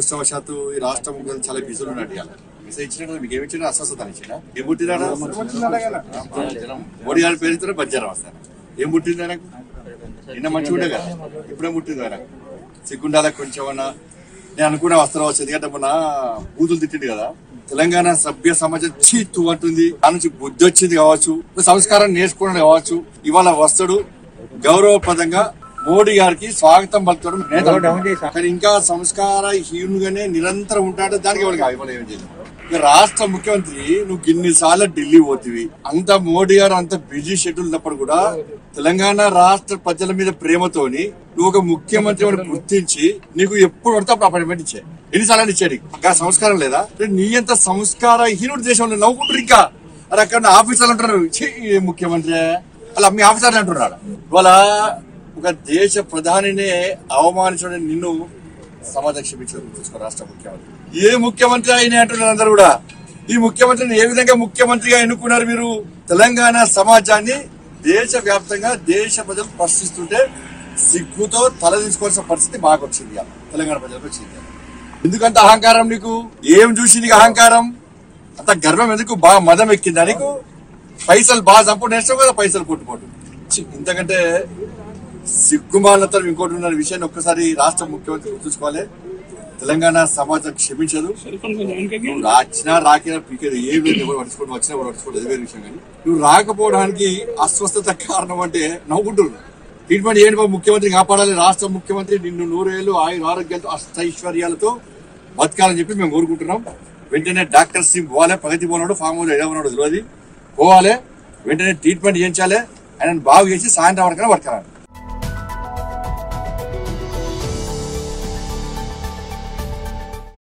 దురదృష్టవశాత్తు ఈ రాష్ట్రం ముఖ్యమంత్రి చాలా బిజీలు ఉన్నట్టు ఇవాళ మెసేజ్ ఇచ్చినట్టు మీకు ఏమి ఇచ్చినా అస్వస్థత ఇచ్చిన ఏం పుట్టినారా మోడీ గారి పేరుతో బజ్జారం వస్తాను ఏం పుట్టింది ఆయనకు నిన్న మంచిగా ఉండే కదా ఇప్పుడే పుట్టింది ఆయనకు సిగ్గుండాల కొంచెం అన్నా నేను అనుకునే వస్త్రం వచ్చేది ఎందుకంటే మొన్న బూతులు తిట్టింది కదా తెలంగాణ సభ్య సమాజం చీత్తు అంటుంది దాని నుంచి బుద్ధి వచ్చింది కావచ్చు సంస్కారం నేర్చుకోవడం కావచ్చు ఇవాళ వస్తాడు గౌరవప్రదంగా మోడీ గారికి స్వాగతం పలుకుతాడు నేత కానీ ఇంకా సంస్కార హీనుగానే నిరంతరం ఉంటాడు దానికి ఎవరికి ఇవాళ ఏం చేయలేదు ఇక రాష్ట్ర ముఖ్యమంత్రి నువ్వు ఇన్నిసార్లు ఢిల్లీ పోతివి అంత మోడీ గారు అంత బిజీ షెడ్యూల్ ఉన్నప్పుడు కూడా తెలంగాణ రాష్ట్ర ప్రజల మీద ప్రేమతోని నువ్వు ఒక ముఖ్యమంత్రి అని గుర్తించి నీకు ఎప్పుడు పడితే అప్పుడు అపాయింట్మెంట్ ఇచ్చే ఎన్నిసార్లు ఇచ్చాడు ఇంకా సంస్కారం లేదా అంటే నీ అంత సంస్కార హీనుడు దేశంలో నవ్వుకుంటారు ఇంకా అరే అక్కడ ఆఫీసర్లు అంటారు "ఛీ, ఈ ముఖ్యమంత్రి అలా మీ ఆఫీసర్లు అంటున్నాడు ఇవాళ ఒక దేశ ప్రధానినే అవమానించడం నిన్ను సమాజం క్షమించడం గుర్తుంచుకో రాష్ట్ర ముఖ్యమంత్రి ఏ ముఖ్యమంత్రి అయినా అంటున్నారు అందరూ కూడా ఈ ముఖ్యమంత్రిని ఏ విధంగా ముఖ్యమంత్రిగా ఎన్నుకున్నారు మీరు తెలంగాణ సమాజాన్ని దేశ వ్యాప్తంగా దేశ ప్రజలు ప్రశ్నిస్తుంటే సిగ్గుతో తల తీసుకోవాల్సిన పరిస్థితి మాకు వచ్చింది ఇవాళ. తెలంగాణ ప్రజలకు వచ్చింది ఇవాళ. ఎందుకంత అహంకారం నీకు ఏం చూసి నీకు అహంకారం అంత గర్వం ఎందుకు బాగా మదం ఎక్కిందా నీకు పైసలు బాగా చంపుడు నేర్చావు కదా పైసలు కొట్టుకోటు ఛీ, ఇంతకంటే సిగ్గుమాలతో ఇంకోటి ఉన్న విషయాన్ని ఒక్కసారి రాష్ట్ర ముఖ్యమంత్రి గుర్తుంచుకోవాలి తెలంగాణ సమాజం క్షమించదు నువ్వు రాచినా రాకినా పీకేది ఏ వేరు ఎవరు పడుచుకోవడం వచ్చినా ఎవరు పడుచుకోవడం అది వేరే విషయం కానీ నువ్వు రాకపోవడానికి అస్వస్థత కారణం అంటే నవ్వుకుంటున్నావు ట్రీట్మెంట్ ఏంటి బాబు ముఖ్యమంత్రి కాపాడాలి రాష్ట్ర ముఖ్యమంత్రి నిన్ను నూరేళ్లు ఆయుర ఆరోగ్యాలతో అష్టైశ్వర్యాలతో బతకాలని చెప్పి మేము కోరుకుంటున్నాం వెంటనే డాక్టర్ సింగ్ పోవాలి ప్రగతి పోనాడు ఫామ్ హౌస్ ఎలా ఉన్నాడు తెలియదు పోవాలి వెంటనే ట్రీట్మెంట్ చేయించాలి ఆయన బాగు చేసి సాయంత్రం వరకు వర్క్